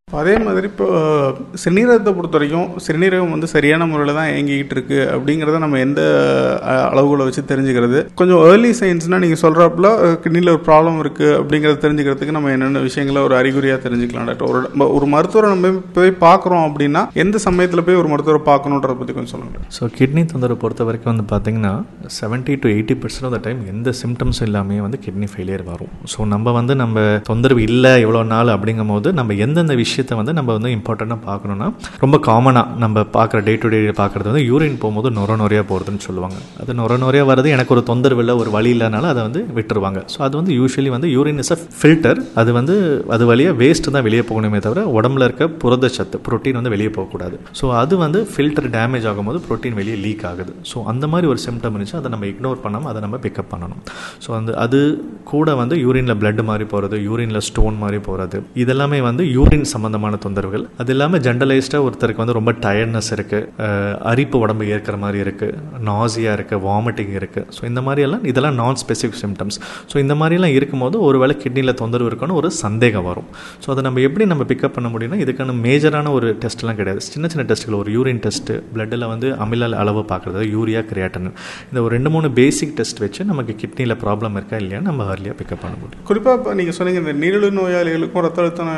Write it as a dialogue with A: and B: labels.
A: அதே மாதிரி இப்போ சிறுநீரகத்தை பொறுத்த வரைக்கும் சிறுநீரகம் வந்து சரியான முறையில் தான் இயங்கிக்கிட்டு இருக்கு அப்படிங்கிறத நம்ம எந்த அஹ், அளவுகளை வச்சு தெரிஞ்சுக்கிறது கொஞ்சம் ஏர்லி சயின்ஸ்னால் நீங்கள் சொல்கிறப்பல கிட்னியில் ஒரு ப்ராப்ளம் இருக்குது அப்படிங்கிறத தெரிஞ்சுக்கிறதுக்கு நம்ம என்னென்ன விஷயங்களை ஒரு அறிகுறியாக தெரிஞ்சுக்கலாம் டாக்டர் ஒரு நம்ம ஒரு மருத்துவரை நம்ம போய் பார்க்குறோம் அப்படின்னா எந்த சமயத்தில் போய் ஒரு மருத்துவரை பார்க்கணுன்றத பற்றி கொஞ்சம் சொல்லுங்கள்
B: ஸோ கிட்னி தொந்தரவு பொறுத்த வரைக்கும் வந்து பார்த்தீங்கன்னா seventy to eighty percent of the time எந்த சிம்டம்ஸும் இல்லாமல் வந்து கிட்னி ஃபெயிலியர் வரும் ஸோ நம்ம வந்து நம்ம தொந்தரவு இல்லை இவ்வளோ நாள் அப்படிங்கும் போது நம்ம எந்தெந்த விஷயத்தை வந்து நம்ம வந்து இம்பார்ட்டண்ட்டாக பார்க்கணுன்னா ரொம்ப காமனாக நம்ம பார்க்குற டே டு டே பார்க்குறது வந்து யூரின் போகும்போது நொர நொறையாக போகிறதுன்னு சொல்லுவாங்க அது நொர நொறையாக வர்றது எனக்கு ஒரு தொந்தரவு இல்லை ஒரு வழி இல்லைனால அதை வந்து விட்டுருவாங்க ஸோ அது வந்து யூஸ்வலி வந்து யூரின் இஸ் அ ஃபில்டர் அது வந்து அது வழியாக வேஸ்ட்டு தான் வெளியே போகணுமே தவிர உடம்புல இருக்க புரதச்சத்து புரோட்டீன் வந்து வெளியே போகக்கூடாது ஸோ அது வந்து ஃபில்டர் டேமேஜ் ஆகும்போது புரோட்டீன் வெளியே லீக் ஆகுது ஸோ அந்த மாதிரி ஒரு சிம்டம் இருந்துச்சு அதை நம்ம இக்னோர் பண்ணாமல் அதை நம்ம பிக்கப் பண்ணணும் ஸோ அந்த அது கூட வந்து யூரினில் blood மாதிரி போகிறது யூரினில் ஸ்டோன் மாதிரி போகிறது இதெல்லாமே வந்து யூரின் சம்மந்தமான தொந்தரவுகள் அது இல்லாமல் ஜென்ரலைஸ்டாக ஒருத்தருக்கு வந்து ரொம்ப டயர்ட்னஸ் இருக்குது அரிப்பு உடம்பு ஏற்கிற மாதிரி இருக்குது நாசியாக இருக்குது வாமிட்டிங் இருக்குது ஸோ இந்த மாதிரி எல்லாம் இதெல்லாம் நான் ஸ்பெசிஃபிக் சிம்டம்ஸ் ஸோ இந்த மாதிரிலாம் இருக்கும்போது ஒருவேளை கிட்னியில் தொந்தரவு இருக்குன்னு ஒரு சந்தேகம் வரும் ஸோ அதை நம்ம எப்படி நம்ம பிக்கப் பண்ண முடியும்னா இதுக்கான மேஜரான ஒரு டெஸ்ட்லாம் கிடையாது சின்ன சின்ன டெஸ்ட்டுகள் ஒரு யூரின் டெஸ்ட்டு பிளட்டில் வந்து அமில அளவு பார்க்குறது யூரியா கிரியாட்டன் இந்த ஒரு ரெண்டு மூணு பேசிக் டெஸ்ட் வச்சு நமக்கு கிட்னியில் ப்ராப்ளம் இருக்கா இல்லையா நம்ம அர்லியாக பிக்கப் பண்ண முடியும்
A: குறிப்பாக இப்போ நீங்கள் சொன்னீங்க இந்த நீரிழிவு நோயாளிகளுக்கும் ரத்த அழுத்த